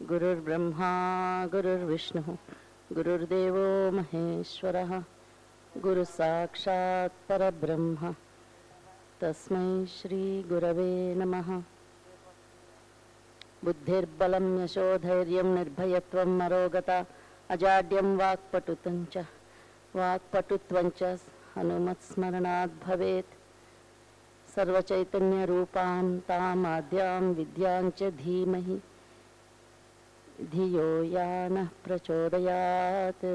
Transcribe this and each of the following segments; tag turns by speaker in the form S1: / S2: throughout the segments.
S1: गुरुर्ब्रह्मा गुरुर्विष्णुः गुरुर्देवो महेश्वरः गुरुसाक्षात् परब्रह्म तस्मै श्रीगुरवे नमः बुद्धिर्बलं यशोधैर्यं निर्भयत्वं मरोगता अजाड्यं वाक्पटुतं च वाक्पटुत्वं च हनुमत्स्मरणात् भवेत् सर्वचैतन्यरूपां तामाद्यां विद्यां च धीमहि धियो या नः प्रचोदयात्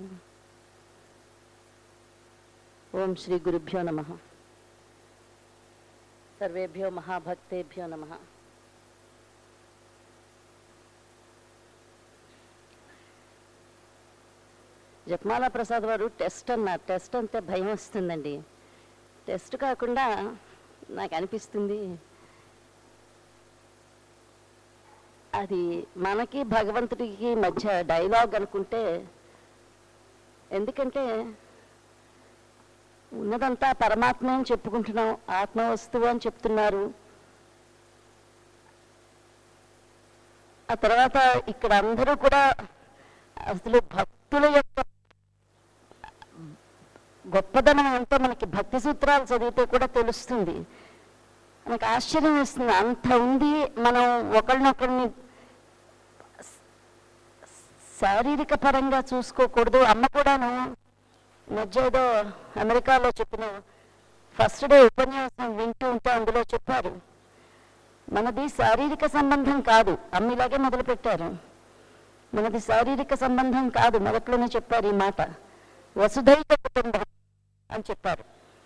S1: ఓం శ్రీ గురుభ్యో నమ సర్వేభ్యో మహాభక్తేభ్యో నమ జపమాల ప్రసాద్ వారు టెస్ట్ అన్నారు టెస్ట్ అంటే భయం వస్తుందండి టెస్ట్ కాకుండా నాకు అనిపిస్తుంది అది మనకి భగవంతుడికి మధ్య డైలాగ్ అనుకుంటే ఎందుకంటే ఉన్నదంతా పరమాత్మ అని చెప్పుకుంటున్నాం ఆత్మ వస్తువు అని చెప్తున్నారు ఆ తర్వాత ఇక్కడ అందరూ కూడా అసలు భక్తుల యొక్క గొప్పదనం ఏంటో మనకి భక్తి సూత్రాలు చదివితే కూడా తెలుస్తుంది మనకు ఆశ్చర్యం వేస్తుంది అంత ఉంది మనం ఒకరినొకరిని శారీరక పరంగా చూసుకోకూడదు అమ్మ కూడాను మధ్య ఏదో అమెరికాలో చెప్పిన ఫస్ట్ డే ఉపన్యాసం వింటూ ఉంటే అందులో చెప్పారు మనది శారీరక సంబంధం కాదు అమ్మ ఇలాగే మొదలు పెట్టారు మనది శారీరక సంబంధం కాదు మొదట్లోనే చెప్పారు ఈ మాట వసుధైక కుటుంబం అని చెప్పారు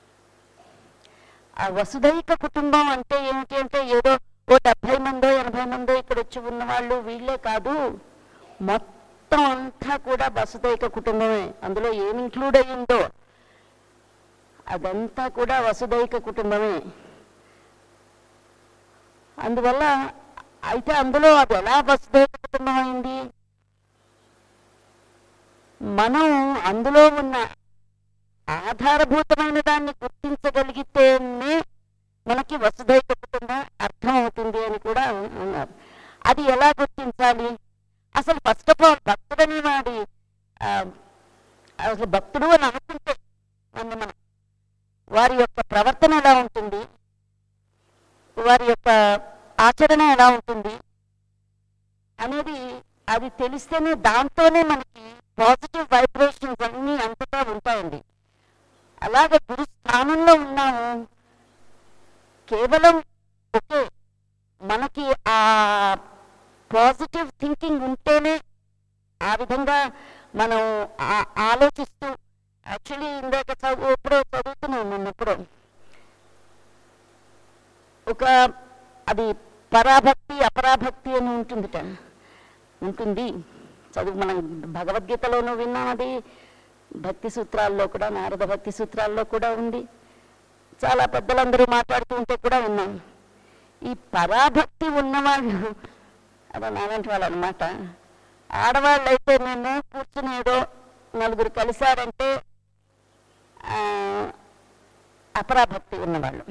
S1: ఆ వసుధైక కుటుంబం అంటే ఏమిటి అంటే ఏదో ఓ డెబ్భై మందో ఎనభై మందో ఇక్కడ వచ్చి ఉన్న వాళ్ళు వీళ్ళే కాదు మొత్తం అంతా కూడా వసుధైక కుటుంబమే అందులో ఏమి ఇంక్లూడ్ అయ్యిందో అదంతా కూడా వసుధైక కుటుంబమే అందువల్ల అయితే అందులో అది ఎలా వసుధైక కుటుంబం అయింది మనం అందులో ఉన్న ఆధారభూతమైన దాన్ని గుర్తించగలిగితేనే మనకి వసుధైక కుటుంబం అర్థం అవుతుంది అని కూడా అన్నారు అది ఎలా గుర్తించాలి అసలు ఫస్ట్ ఆఫ్ ఆల్ భక్తుడని వాడి ఆ, అసలు భక్తుడు అని అనుకుంటే మన మనం వారి యొక్క ప్రవర్తన ఎలా ఉంటుంది వారి యొక్క ఆచరణ ఎలా ఉంటుంది అనేది అది తెలిస్తేనే దాంతోనే మనకి పాజిటివ్ వైబ్రేషన్స్ అన్నీ అంతటా ఉంటాయండి అలాగే గురు స్థానంలో ఉన్నాము కేవలం ఒకే మనకి ఆ పాజిటివ్ థింకింగ్ ఉంటేనే ఆ విధంగా మనం ఆ- ఆలోచిస్తూ యాక్చువల్లీ ఇందాక చదువు ఎప్పుడో చదువుతున్నాను నేను ఎప్పుడో ఒక అది పరాభక్తి అపరాభక్తి అని ఉంటుందిట ఉంటుంది చదువు మనం భగవద్గీతలోనూ విన్నాం అది భక్తి సూత్రాల్లో కూడా నారద భక్తి సూత్రాల్లో కూడా ఉంది చాలా పెద్దలందరూ మాట్లాడుతూ ఉంటే కూడా విన్నాం ఈ పరాభక్తి ఉన్నవాళ్ళు అదే నాలాంటి వాళ్ళు అనమాట ఆడవాళ్ళు అయితే మేము కూర్చుని ఏదో నలుగురు కలిశారంటే ఆ, అపరాభక్తి ఉన్నవాళ్ళు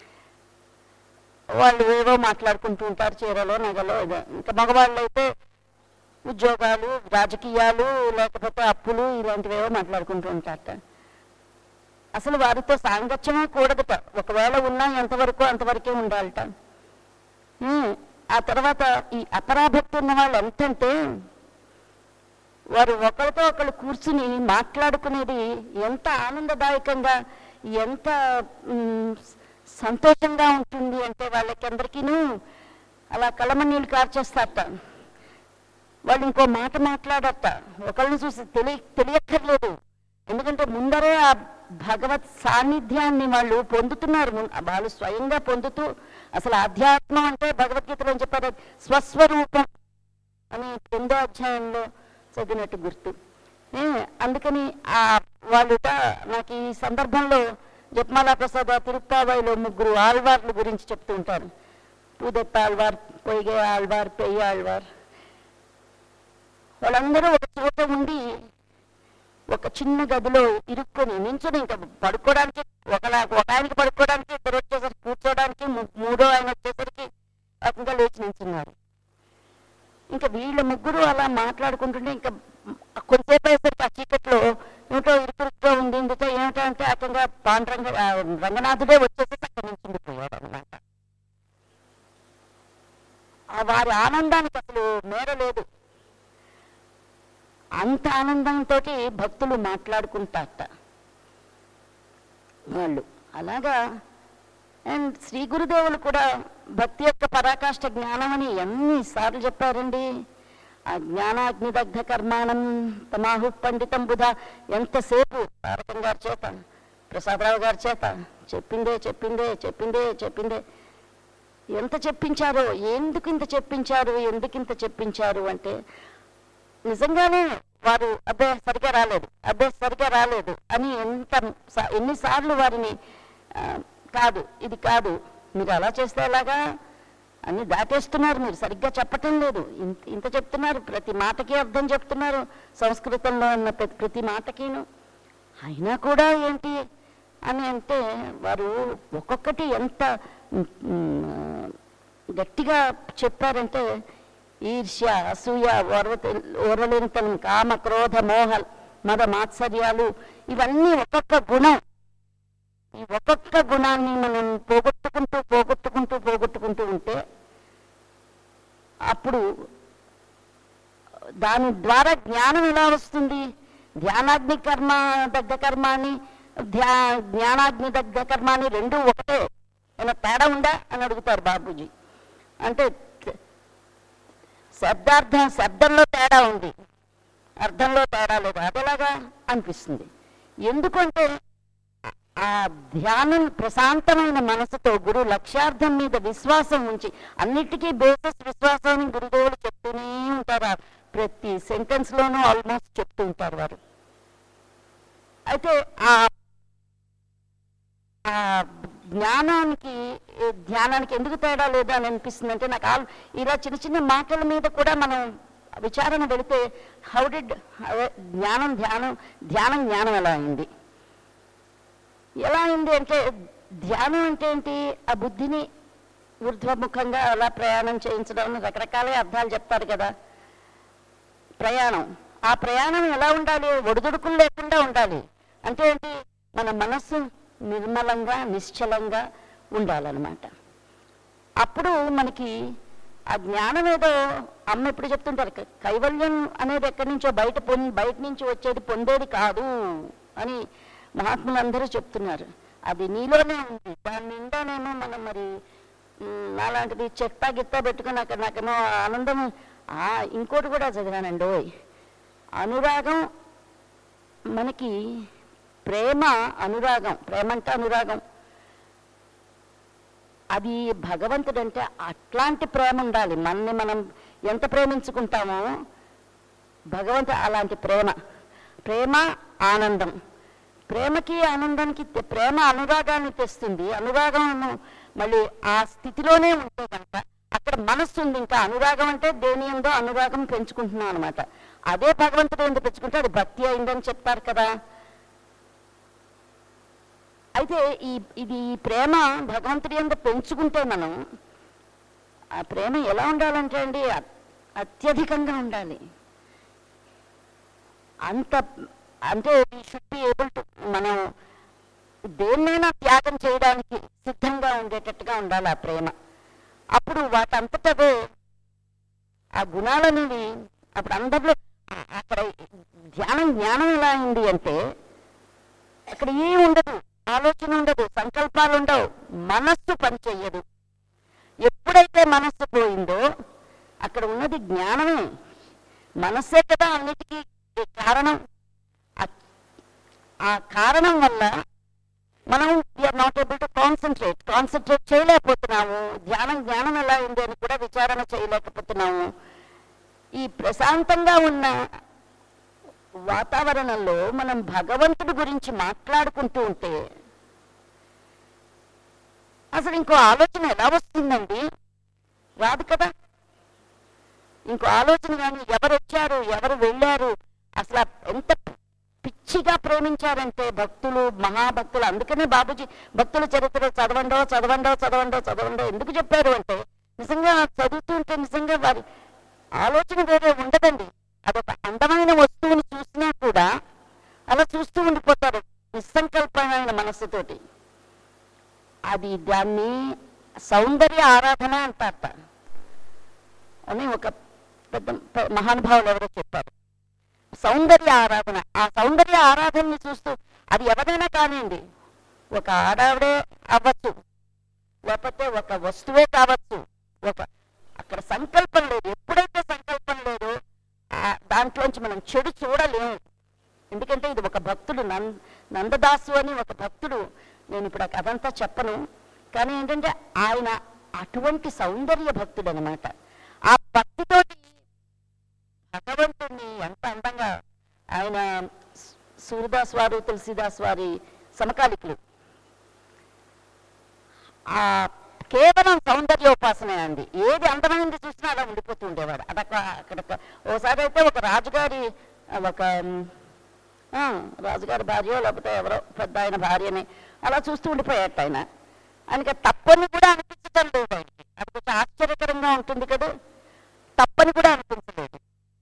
S1: వాళ్ళు ఏవో మాట్లాడుకుంటూ ఉంటారు చీరలో నగలో ఇదే ఇంకా మగవాళ్ళు అయితే ఉద్యోగాలు రాజకీయాలు లేకపోతే అప్పులు ఇలాంటివేవో మాట్లాడుకుంటూ ఉంటారట అసలు వారితో సాంగత్యమే కూడదట ఒకవేళ ఉన్నా ఎంతవరకు అంతవరకే ఉండాలట ఉమ్, ఆ తర్వాత ఈ అపరాభక్తి ఉన్న వాళ్ళు ఎంతంటే వారు ఒకరితో ఒకరు కూర్చుని మాట్లాడుకునేది ఎంత ఆనందదాయకంగా ఎంత ఉమ్, సంతోషంగా ఉంటుంది అంటే వాళ్ళకి అందరికీను అలా కళ్ళమన్నీళ్ళు కార్చేస్తారట వాళ్ళు ఇంకో మాట మాట్లాడట ఒకళ్ళని చూసి తెలియ తెలియక్కర్లేదు ఎందుకంటే ముందరే ఆ భగవత్ సాన్నిధ్యాన్ని వాళ్ళు పొందుతున్నారు ముం- వాళ్ళు స్వయంగా పొందుతూ అసలు ఆధ్యాత్మం అంటే భగవద్గీతలో ఏం చెప్పారు స్వస్వరూపం అని రెండో అధ్యాయంలో చదివినట్టు గుర్తు ఏ, అందుకని ఆ వాళ్ళుట నాకు ఈ సందర్భంలో జపమాలా ప్రసాద్ తిరుప్పాబాయిలో ముగ్గురు ఆళ్వార్ల గురించి చెప్తూ ఉంటారు పూదెప్ప ఆళ్వార్ పొయ్గే ఆళ్వార్ పెయ్య ఆళ్వార్ వాళ్ళందరూ ఒక చోట ఉండి ఒక చిన్న గదిలో ఇరుక్కొని నించుని ఇంకా పడుకోవడానికి ఒకలా ఒక ఆయనకి పడుకోవడానికి ఇద్దరు వచ్చేసరికి కూర్చోవడానికి ము- మూడో ఆయన వచ్చేసరికి రకంగా లేచి నించున్నారు ఇంకా వీళ్ళ ముగ్గురు అలా మాట్లాడుకుంటుంటే ఇంకా కొంతసేపు అయ్యేసరికి ఆ చీకట్లో ఏమిటో ఇరుకురుగ్గా ఉంది ఇందుతో ఏమిటో అంటే అతనిగా పాండురంగ ఆ, రంగనాథుడే వచ్చేసి అక్కడి నుంచి ఉండిపోయాడు అనమాట వారి ఆనందానికి అసలు మేర లేదు అంత ఆనందంతో భక్తులు మాట్లాడుకుంటారట వాళ్ళు అలాగా అండ్ శ్రీ గురుదేవులు కూడా భక్తి యొక్క పరాకాష్ఠ జ్ఞానం అని ఎన్నిసార్లు చెప్పారండి ఆ జ్ఞానాగ్నిదగ్ధ కర్మాణం తమాహు పండితం బుధ ఎంతసేపు తారకం గారి చేత ప్రసాదరావు గారి చేత చెప్పిందే చెప్పిందే చెప్పిందే చెప్పిందే ఎంత చెప్పించారో ఎందుకు ఇంత చెప్పించారు ఎందుకు ఇంత చెప్పించారు అంటే నిజంగానే వారు అబ్బే సరిగా రాలేదు అబ్బే సరిగా రాలేదు అని ఎంత సా- ఎన్నిసార్లు వారిని ఆ, కాదు ఇది కాదు మీరు అలా చేస్తే ఎలాగా అని దాటేస్తున్నారు మీరు సరిగ్గా చెప్పటం లేదు ఇంత ఇంత చెప్తున్నారు ప్రతి మాటకి అర్థం చెప్తున్నారు సంస్కృతంలో ఉన్న ప్రతి ప్రతి మాటకిను అయినా కూడా ఏంటి అని అంటే వారు ఒక్కొక్కటి ఎంత మ్, మ్, గట్టిగా చెప్పారంటే ఈర్ష్య అసూయ ఓర్వత ఓర్వలేనితనం కామ క్రోధ మోహ మద మాత్సర్యాలు ఇవన్నీ ఒక్కొక్క గుణం ఈ ఒక్కొక్క గుణాన్ని మనం పోగొట్టుకుంటూ పోగొట్టుకుంటూ పోగొట్టుకుంటూ ఉంటే అప్పుడు దాని ద్వారా జ్ఞానం ఎలా వస్తుంది ధ్యానాగ్ని కర్మ దగ్ధ కర్మాని ధ్యా జ్ఞానాగ్ని దగ్ధ కర్మాని రెండు ఒకటే ఏమైనా తేడా ఉందా అని అడుగుతారు బాబూజీ అంటే శబ్దార్థం శబ్దంలో తేడా ఉంది అర్థంలో తేడా లేదు అదేలాగా అనిపిస్తుంది ఎందుకంటే ఆ ధ్యానం ప్రశాంతమైన మనసుతో గురు లక్ష్యార్థం మీద విశ్వాసం ఉంచి అన్నిటికీ బేసిస్ విశ్వాసాన్ని గురుదేవులు చెప్తూనే ఉంటారు ఆ ప్రతి సెంటెన్స్ లోనూ ఆల్మోస్ట్ చెప్తూ ఉంటారు వారు అయితే ఆ ఆ జ్ఞానానికి ఏ ధ్యానానికి ఎందుకు తేడా లేదు అని అనిపిస్తుంది అంటే నాకు ఆల్ ఇలా చిన్న చిన్న మాటల మీద కూడా మనం విచారణ పెడితే హౌ డిడ్ జ్ఞానం ధ్యానం ధ్యానం జ్ఞానం ఎలా అయింది ఎలా అయింది అంటే ధ్యానం అంటే ఏంటి ఆ బుద్ధిని ఊర్ధ్వముఖంగా అలా ప్రయాణం చేయించడం రకరకాల అర్థాలు చెప్తారు కదా ప్రయాణం ఆ ప్రయాణం ఎలా ఉండాలి ఒడిదుడుకులు లేకుండా ఉండాలి అంటే ఏంటి మన మనస్సు నిర్మలంగా నిశ్చలంగా ఉండాలన్నమాట అప్పుడు మనకి ఆ జ్ఞానం ఏదో అమ్మ ఎప్పుడు చెప్తుంటారు "క- కైవల్యం అనేది ఎక్కడి నుంచో బయట పొం బయట నుంచి వచ్చేది పొందేది కాదు అని మహాత్ములందరూ చెప్తున్నారు అది నీలోనే ఉంది దాని నిండానేమో మనం మరి మ్, అలాంటిది చెత్త గిత్త పెట్టుకుని నాకు నాకేమో ఆనందం ఆ ఇంకోటి కూడా చదివానండి ఓయ్ అనురాగం మనకి ప్రేమ అనురాగం ప్రేమ అంటే అనురాగం అది భగవంతుడు అంటే అట్లాంటి ప్రేమ ఉండాలి మనని మనం ఎంత ప్రేమించుకుంటామో భగవంతు అలాంటి ప్రేమ ప్రేమ ఆనందం ప్రేమకి ఆనందానికి తె- ప్రేమ అనురాగాన్ని తెస్తుంది అనురాగం మళ్ళీ ఆ స్థితిలోనే ఉంటే కనుక అక్కడ మనస్సు ఉంది ఇంకా అనురాగం అంటే దేని ఉందో అనురాగం పెంచుకుంటున్నాం అనమాట అదే భగవంతుడు ఎందుకు పెంచుకుంటే అది భక్తి అయిందని చెప్తారు కదా అయితే ఈ ఇది ఈ ప్రేమ భగవంతుడి ఎంత పెంచుకుంటే మనం ఆ ప్రేమ ఎలా ఉండాలంటే అండి అ- అత్యధికంగా ఉండాలి అంత అంటే షుడ్ బి ఏబుల్ టు మనం దేన్నైనా త్యాగం చేయడానికి సిద్ధంగా ఉండేటట్టుగా ఉండాలి ఆ ప్రేమ అప్పుడు వాటంతటవే ఆ గుణాలనేవి అప్పుడు అందరిలో ఆ- అక్కడ ధ్యానం జ్ఞానం ఎలా అయింది అంటే అక్కడ ఏం ఉండదు ఆలోచన ఉండదు సంకల్పాలు ఉండవు మనస్సు పనిచెయ్యదు ఎప్పుడైతే మనస్సు పోయిందో అక్కడ ఉన్నది జ్ఞానమే మనస్సే కదా అన్నిటికీ కారణం ఆ- ఆ కారణం వల్ల మనం we are not able to concentrate concentrate చేయలేకపోతున్నాము ధ్యానం జ్ఞానం ఎలా ఉంది అని కూడా విచారణ చేయలేకపోతున్నాము ఈ ప్రశాంతంగా ఉన్న వాతావరణంలో మనం భగవంతుడి గురించి మాట్లాడుకుంటూ ఉంటే అసలు ఇంకో ఆలోచన ఎలా వస్తుందండి రాదు కదా ఇంకో ఆలోచన కానీ ఎవరు వచ్చారు ఎవరు వెళ్ళారు అసలు ఆ ఎంత పిచ్చిగా ప్రేమించారంటే భక్తులు మహాభక్తులు అందుకనే బాబుజీ భక్తుల చరిత్ర చదవండో చదవండో చదవండో చదవండో ఎందుకు చెప్పారు అంటే నిజంగా చదువుతుంటే నిజంగా వారి ఆలోచన దాన్ని సౌందర్య ఆరాధన అంటారట అని ఒక పెద్ద పె- మహానుభావులు ఎవరో చెప్పారు సౌందర్య ఆరాధన ఆ సౌందర్య ఆరాధనని చూస్తూ అది ఎవరైనా కానివ్వండి ఒక ఆడావిడే అవ్వచ్చు లేకపోతే ఒక వస్తువే కావచ్చు ఒక అక్కడ సంకల్పం లేదు ఎప్పుడైతే సంకల్పం లేదో ఆ దాంట్లోంచి మనం చెడు చూడలేము ఎందుకంటే ఇది ఒక భక్తుడు నం నందదాసు అని ఒక భక్తుడు నేను ఇప్పుడు ఆ కథంతా చెప్పను కానీ ఏంటంటే ఆయన అటువంటి సౌందర్య భక్తుడు అనమాట ఆ భక్తితోటి భగవంతుణ్ణి ఎంత అందంగా ఆయన సు- సూర్యదాస్ వారు తులసిదాస్ వారి సమకాలికులు ఆ కేవలం సౌందర్యోపాసనే అండి ఏది అందమైంది చూసినా అలా ఉండిపోతూ ఉండేవాడు అదొక అక్కడ ఓసారి అయితే ఒక రాజుగారి ఆ, ఒక ఉమ్, ఆ, రాజుగారి భార్య లేకపోతే ఎవరో పెద్ద ఆయన భార్యని అలా చూస్తూ ఉండిపోయాట ఆయన ఆయనకి అది తప్పని కూడా అనిపించటం లేదు ఆయనకి అది కొంచెం ఆశ్చర్యకరంగా ఉంటుంది కదా తప్పని కూడా అనిపించలేదు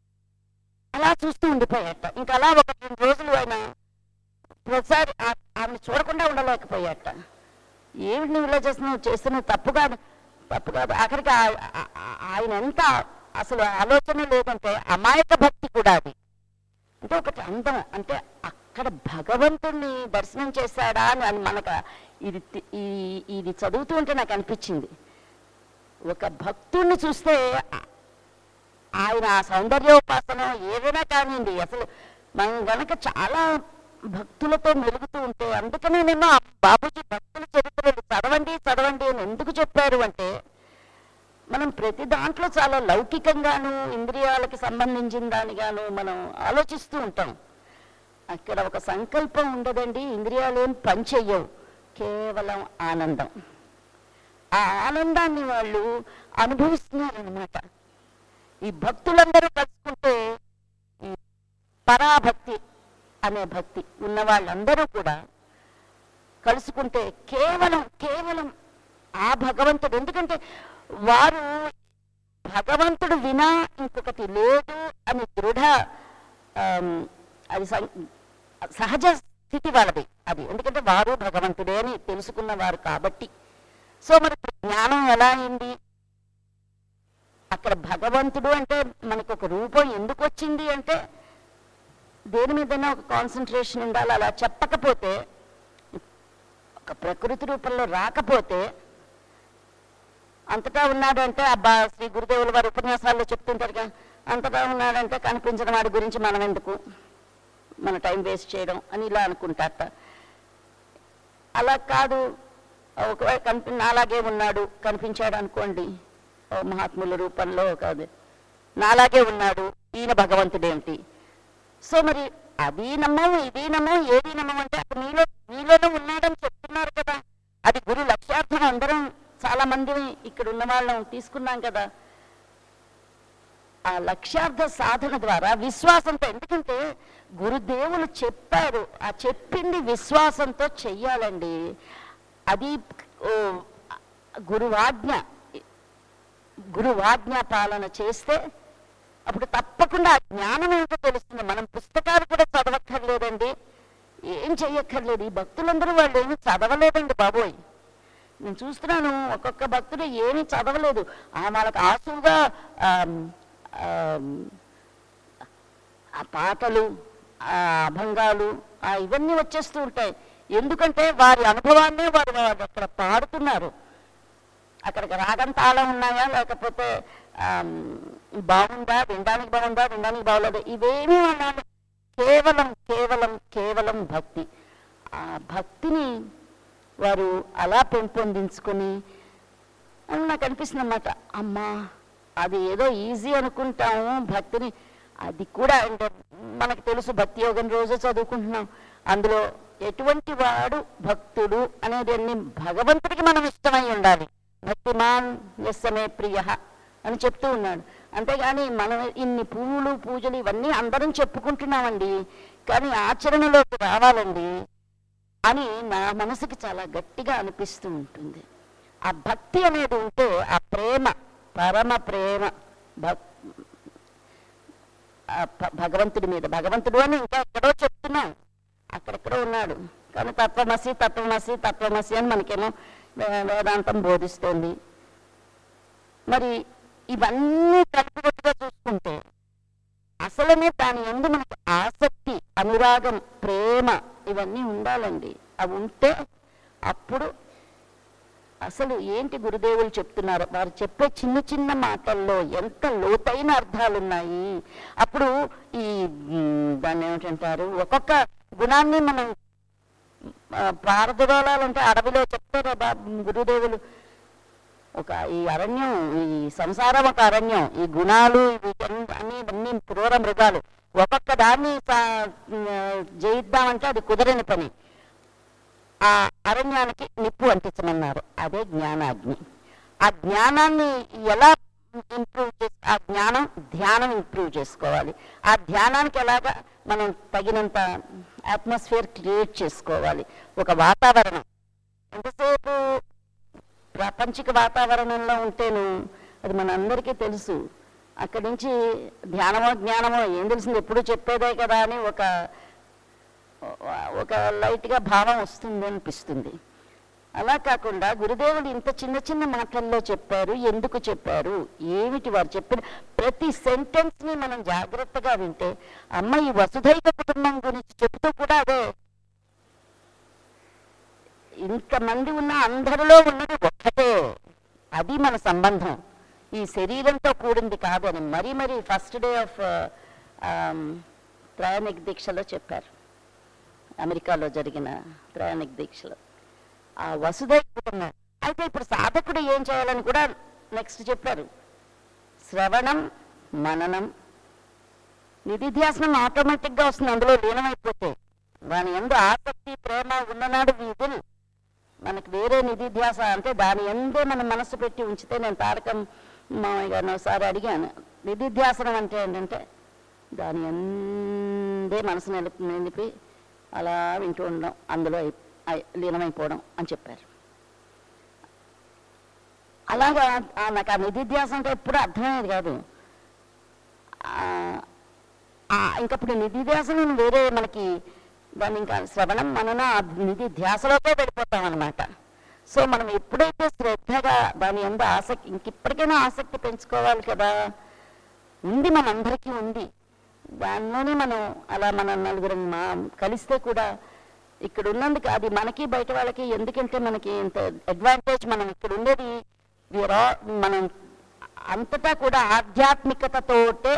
S1: అలా చూస్తూ ఉండిపోయాట ఇంకా అలా ఒక రెండు రోజులు ఆయన ప్రతిసారి ఆ- ఆమెను చూడకుండా ఉండలేకపోయాట ఏమిటి నువ్వు ఇలా చేస్తున్నావు చేస్తున్నావు తప్పు కాదు తప్పు కాదు ఆఖరికి ఆ- ఆ- ఆ- ఆయన ఎంత అసలు ఆలోచన లేదంటే అమాయక భక్తి కూడా అది అంటే ఒకటి అందం అంటే అక్కడ భగవంతుణ్ణి దర్శనం చేశాడా అని అని మనకు ఇది తి- ఈ- ఇది చదువుతూ ఉంటే నాకు అనిపించింది ఒక భక్తుణ్ణి చూస్తే ఆ- ఆయన ఆ సౌందర్యోపాసన ఏదైనా కానివ్వండి అసలు మనం గనక చాలా భక్తులతో మెలుగుతూ ఉంటే అందుకనే నేను ఆ బాబుజీ భక్తుల చరిత్రలు చదవండి చదవండి అని ఎందుకు చెప్పారు అంటే మనం ప్రతి దాంట్లో చాలా లౌకికంగాను ఇంద్రియాలకి సంబంధించిన దానిగాను మనం ఆలోచిస్తూ ఉంటాం అక్కడ ఒక సంకల్పం ఉండదండి ఇంద్రియాలు ఏం పని చెయ్యవు కేవలం ఆనందం ఆ ఆనందాన్ని వాళ్ళు అనుభవిస్తున్నారనమాట ఈ భక్తులందరూ కలుసుకుంటే ఈ పరాభక్తి అనే భక్తి ఉన్న వాళ్ళందరూ కూడా కలుసుకుంటే కేవలం కేవలం ఆ భగవంతుడు ఎందుకంటే వారు భగవంతుడు వినా ఇంకొకటి లేదు అని దృఢ ఆమ్, అది సం- సహజ స్థితి వాళ్ళది అది ఎందుకంటే వారు భగవంతుడే అని తెలుసుకున్న వారు కాబట్టి సో మరి ఇప్పుడు జ్ఞానం ఎలా అయింది అక్కడ భగవంతుడు అంటే మనకు ఒక రూపం ఎందుకు వచ్చింది అంటే దేని మీదైనా ఒక కాన్సన్ట్రేషన్ ఉండాలి అలా చెప్పకపోతే ఒక ప్రకృతి రూపంలో రాకపోతే అంతటా ఉన్నాడంటే అబ్బా శ్రీ గురుదేవుల వారి ఉపన్యాసాల్లో చెప్తుంటారు కదా అంతటా ఉన్నాడంటే కనిపించిన వాడి గురించి మనం ఎందుకు మన టైం వేస్ట్ చేయడం అని ఇలా అనుకుంటారట అలా కాదు ఒకవేళ కనిపి నాలాగే ఉన్నాడు కనిపించాడు అనుకోండి ఓ మహాత్ముల రూపంలో కాదు నాలాగే ఉన్నాడు ఈయన భగవంతుడేమిటి సో మరి అది నమ్మం ఇది నమ్మం ఏది నమ్మం అంటే అప్పుడు నీలో నీలోనే ఉన్నాడని చెప్తున్నారు కదా అది గురు లక్ష్యార్థం అందరం చాలా మంది ఇక్కడ ఉన్న వాళ్ళం తీసుకున్నాం కదా ఆ లక్ష్యార్థ సాధన ద్వారా విశ్వాసంతో ఎందుకంటే గురుదేవులు చెప్పారు ఆ చెప్పింది విశ్వాసంతో చెయ్యాలండి అది ఓ, గురువాజ్ఞ గురువాజ్ఞ పాలన చేస్తే అప్పుడు తప్పకుండా ఆ జ్ఞానం ఏమిటో తెలుస్తుంది మనం పుస్తకాలు కూడా చదవక్కర్లేదండి ఏం చెయ్యక్కర్లేదు ఈ భక్తులందరూ వాళ్ళు ఏమి చదవలేదండి బాబోయ్ నేను చూస్తున్నాను ఒక్కొక్క భక్తుడు ఏమీ చదవలేదు ఆ వాళ్ళకి ఆసువుగా ఆమ్, ఆమ్, ఆ పాటలు ఆ అభంగాలు ఆ ఇవన్నీ వచ్చేస్తూ ఉంటాయి ఎందుకంటే వారి అనుభవాన్నే వారు వారు అక్కడ పాడుతున్నారు అక్కడికి రాగం తాళం ఉన్నాయా లేకపోతే ఆమ్, బాగుందా వినడానికి బాగుందా వినడానికి బాగోలేదు ఇవేమీ అన్నాను కేవలం కేవలం కేవలం భక్తి ఆ భక్తిని వారు అలా పెంపొందించుకొని అని నాకు అనిపిస్తుంది అన్నమాట అమ్మా అది ఏదో ఈజీ అనుకుంటాము భక్తిని అది కూడా అంటే మనకు తెలుసు భక్తి యోగం రోజు చదువుకుంటున్నాం అందులో ఎటువంటి వాడు భక్తుడు అనేది అన్ని భగవంతుడికి మనం ఇష్టమై ఉండాలి భక్తిమాన్ ఎస్సమే ప్రియ అని చెప్తూ ఉన్నాడు అంతేగాని మనం ఇన్ని పువ్వులు పూజలు ఇవన్నీ అందరం చెప్పుకుంటున్నామండి కానీ ఆచరణలోకి రావాలండి అని నా మనసుకి చాలా గట్టిగా అనిపిస్తూ ఉంటుంది ఆ భక్తి అనేది ఉంటే ఆ ప్రేమ పరమ ప్రేమ భక్ ఆ భ- భగవంతుడి మీద భగవంతుడు అని ఇంకా ఎక్కడో చెప్తున్నాం అక్కడెక్కడో ఉన్నాడు కానీ తత్వమసి తత్వమసి తత్వమసి అని మనకేమో వే- వేదాంతం బోధిస్తోంది మరి ఇవన్నీ కలుపుకొట్టుగా చూసుకుంటే అసలనే దాని ఎందు మనకి ఆసక్తి అనురాగం ప్రేమ ఇవన్నీ ఉండాలండి అవి ఉంటే అప్పుడు అసలు ఏంటి గురుదేవులు చెప్తున్నారు వారు చెప్పే చిన్న చిన్న మాటల్లో ఎంత లోతైన అర్థాలు ఉన్నాయి అప్పుడు ఈ మ్, దాన్ని ఏమిటంటారు ఒక్కొక్క గుణాన్ని మనం ఆ, పారదోలాలంటే అడవిలో చెప్తారు బా గురుదేవులు ఒక ఈ అరణ్యం ఈ సంసారం ఒక అరణ్యం ఈ గుణాలు ఇవి అన్ని- అన్ని అన్ని క్రూర మృగాలు ఒక్కొక్క దాన్ని సా- జయిద్దామంటే అది కుదరని పని ఆ అరణ్యానికి నిప్పు అంటించమన్నారు అదే జ్ఞానాగ్ని ఆ జ్ఞానాన్ని ఎలా ఇంప్రూవ్ చేసి ఆ జ్ఞానం ధ్యానం ఇంప్రూవ్ చేసుకోవాలి ఆ ధ్యానానికి ఎలాగా మనం తగినంత అట్మాస్ఫియర్ క్రియేట్ చేసుకోవాలి ఒక వాతావరణం ఎంతసేపు ప్రపంచిక వాతావరణంలో ఉంటేను అది మన అందరికీ తెలుసు అక్కడి నుంచి ధ్యానమో జ్ఞానమో ఏం తెలిసింది ఎప్పుడు చెప్పేదే కదా అని ఒక ఒక లైట్గా భావం వస్తుంది అనిపిస్తుంది అలా కాకుండా గురుదేవులు ఇంత చిన్న చిన్న మాటల్లో చెప్పారు ఎందుకు చెప్పారు ఏమిటి వారు చెప్పిన ప్రతి సెంటెన్స్ని మనం జాగ్రత్తగా వింటే అమ్మ ఈ వసుధైక కుటుంబం గురించి చెబుతూ కూడా అదే ఇంతమంది ఉన్న అందరిలో ఉన్నది ఒక్కటే అది మన సంబంధం ఈ శరీరంతో కూడింది కాదని మరీ మరీ ఫస్ట్ డే ఆఫ్ ప్రయాణిక దీక్షలో చెప్పారు అమెరికాలో జరిగిన ప్రయాణిక దీక్షలో ఆ వసుధైక కుటుంబం అయితే ఇప్పుడు సాధకుడు ఏం చేయాలని కూడా నెక్స్ట్ చెప్పారు శ్రవణం మననం నిధిధ్యాసనం ఆటోమేటిక్గా వస్తుంది అందులో లీనమైపోతే దాని ఎందు ఆసక్తి ప్రేమ ఉన్ననాడు వీధులు మనకి వేరే నిధిధ్యాస అంటే దాని ఎందే మన మనసు పెట్టి ఉంచితే నేను తారకం మామయ్య గారిని ఒకసారి అడిగాను నిధిధ్యాసనం అంటే ఏంటంటే దాని ఎందే మనసు నిలిపి నిలిపి అలా వింటూ ఉండడం అందులో అయి- అయి- లీనమైపోవడం అని చెప్పారు అలాగా ఆ నాకు ఆ నిధిధ్యాస అంటే ఎప్పుడు అర్థమయ్యేది కాదు ఆ, ఆ, ఇంకప్పుడు నిధి ధ్యాసనం వేరే మనకి దాన్ని ఇంకా శ్రవణం మనన ఆ నిధి ధ్యాసలోకే వెళ్ళిపోతాం అనమాట సో మనం ఎప్పుడైతే శ్రద్ధగా దాని ఎందు ఆసక్తి ఇంకిప్పటికైనా ఆసక్తి పెంచుకోవాలి కదా ఉంది మనందరికీ ఉంది దానిలోనే మనం అలా మన నలుగురం మా కలిస్తే కూడా ఇక్కడ ఉన్నందుకు అది మనకి బయట వాళ్ళకి ఎందుకంటే మనకి ఇంత అడ్వాంటేజ్ మనం ఇక్కడ ఉండేది we are all- మనం అంతటా కూడా ఆధ్యాత్మికతతోటే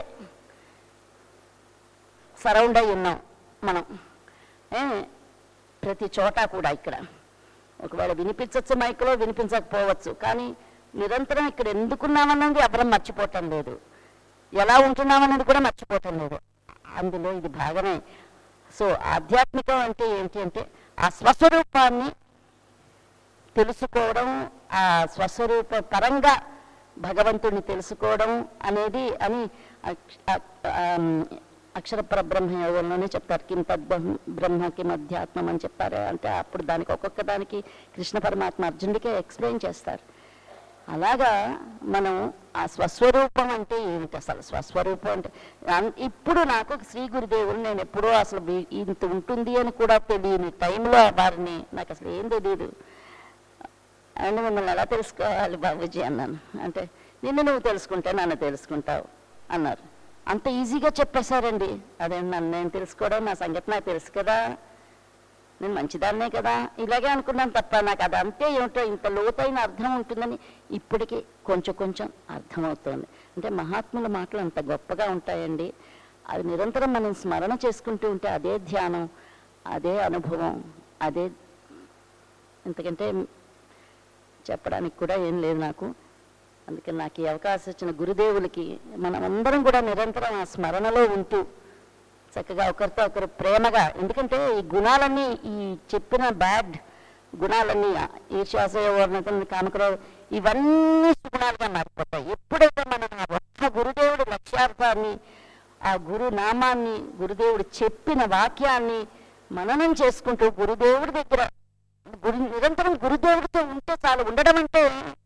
S1: సరౌండ్ అయి ఉన్నాం మనం ఏ, ప్రతి చోట కూడా ఇక్కడ ఒకవేళ వినిపించవచ్చు మైక్లో వినిపించకపోవచ్చు కానీ నిరంతరం ఇక్కడ ఎందుకున్నామన్నది ఎవరం మర్చిపోవటం లేదు ఎలా ఉంటున్నామన్నది కూడా మర్చిపోవటం లేదు అందులో ఇది భాగమే సో ఆధ్యాత్మికం అంటే ఏంటి అంటే ఆ స్వస్వరూపాన్ని తెలుసుకోవడం ఆ స్వస్వరూప పరంగా భగవంతుడిని తెలుసుకోవడం అనేది అని అక్ష- అ- ఆమ్, అక్షర పరబ్రహ్మ యోగంలోనే చెప్తారు కిం తద్బ్రహ్మ బ్రహ్మ కిం అధ్యాత్మం అని చెప్పారు అంటే అప్పుడు దానికి ఒక్కొక్క దానికి కృష్ణ పరమాత్మ అర్జునుడికే ఎక్స్ప్లెయిన్ చేస్తారు అలాగా మనం ఆ స్వస్వరూపం అంటే ఏమిటి అసలు స్వస్వరూపం అంటే అన్- ఇప్పుడు నాకు శ్రీ గురుదేవులు నేను ఎప్పుడూ అసలు వీ- ఇంత ఉంటుంది అని కూడా తెలియని టైంలో వారిని నాకు అసలు ఏం తెలియదు అంటే మిమ్మల్ని ఎలా తెలుసుకోవాలి బాబుజీ అన్నాను అంటే నిన్ను నువ్వు తెలుసుకుంటే నన్ను తెలుసుకుంటావు అన్నారు అంత ఈజీగా చెప్పేశారండి అదే నన్ను నేను తెలుసుకోవడం నా సంగతి నాకు తెలుసు కదా నేను మంచిదాన్నే కదా ఇలాగే అనుకున్నాను తప్ప నాకు అది అంతే ఏమిటో ఇంత లోతైన అర్థం ఉంటుందని ఇప్పటికీ కొంచెం కొంచెం అర్థమవుతోంది అంటే మహాత్ముల మాటలు అంత గొప్పగా ఉంటాయండి అది నిరంతరం మనం స్మరణ చేసుకుంటూ ఉంటే అదే ధ్యానం అదే అనుభవం అదే ఎందుకంటే చెప్పడానికి కూడా ఏం లేదు నాకు అందుకని నాకు ఈ అవకాశం ఇచ్చిన గురుదేవులకి మనం అందరం కూడా నిరంతరం ఆ స్మరణలో ఉంటూ చక్కగా ఒకరితో ఒకరు ప్రేమగా ఎందుకంటే ఈ గుణాలన్నీ ఈ చెప్పిన బ్యాడ్ గుణాలన్నీ ఈర్ష్యాసయ వర్ణతం కామకర ఇవన్నీ సుగుణాలుగా మారిపోతాయి ఎప్పుడైతే మనం ఆ ఒక్క గురుదేవుడి లక్ష్యార్థాన్ని ఆ గురు నామాన్ని గురుదేవుడు చెప్పిన వాక్యాన్ని మననం చేసుకుంటూ గురుదేవుడి దగ్గర గురు నిరంతరం గురుదేవుడితో ఉంటే చాలు ఉండడం అంటే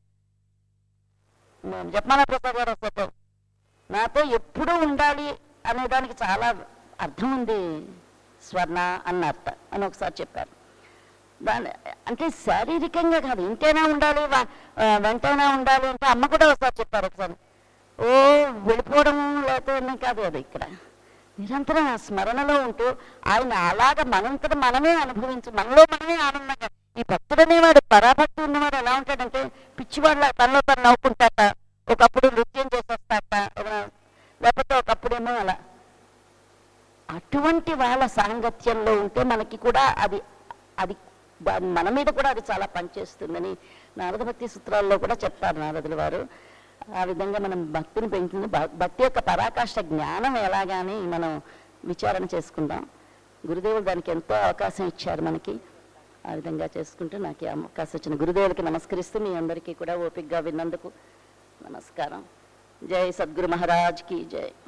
S1: నేను జపమాల ప్రసాద్ గారు అసలు నాతో ఎప్పుడూ ఉండాలి అనే దానికి చాలా అర్థం ఉంది స్వర్ణ అన్న అర్థ అని ఒకసారి చెప్పారు దాని అంటే శారీరకంగా కాదు ఇంటైనా ఉండాలి వా- ఆ, వెంటైనా ఉండాలి అంటే అమ్మ కూడా ఒకసారి చెప్పారు ఒకసారి ఓ వెళ్ళిపోవడం లేకపోతే కాదు అది ఇక్కడ నిరంతరం ఆ స్మరణలో ఉంటూ ఆయన అలాగ మనంతట మనమే అనుభవించి మనలో మనమే ఆనందంగా ఈ భక్తుడు అనేవాడు పరాభక్తి ఉన్నవాడు ఎలా ఉంటాడంటే పిచ్చివాళ్ళ తనలో తను నవ్వుకుంటాట ఒకప్పుడు నృత్యం చేసేస్తాట ఒక- లేకపోతే ఒకప్పుడేమో అలా అటువంటి వాళ్ళ సాంగత్యంలో ఉంటే మనకి కూడా అది అది దా- మన మీద కూడా అది చాలా పనిచేస్తుందని నారద భక్తి సూత్రాల్లో కూడా చెప్తారు నారదుల వారు ఆ విధంగా మనం భక్తిని పెంచుతుంది భ- భక్తి యొక్క పరాకాష్ట జ్ఞానం ఎలాగాని మనం విచారణ చేసుకుందాం గురుదేవుడు దానికి ఎంతో అవకాశం ఇచ్చారు మనకి ఆ విధంగా చేసుకుంటూ నాకు ఈ అవకాశం వచ్చిన గురుదేవులకి నమస్కరిస్తూ మీ అందరికీ కూడా ఓపికగా విన్నందుకు నమస్కారం జై సద్గురు మహారాజ్కి జై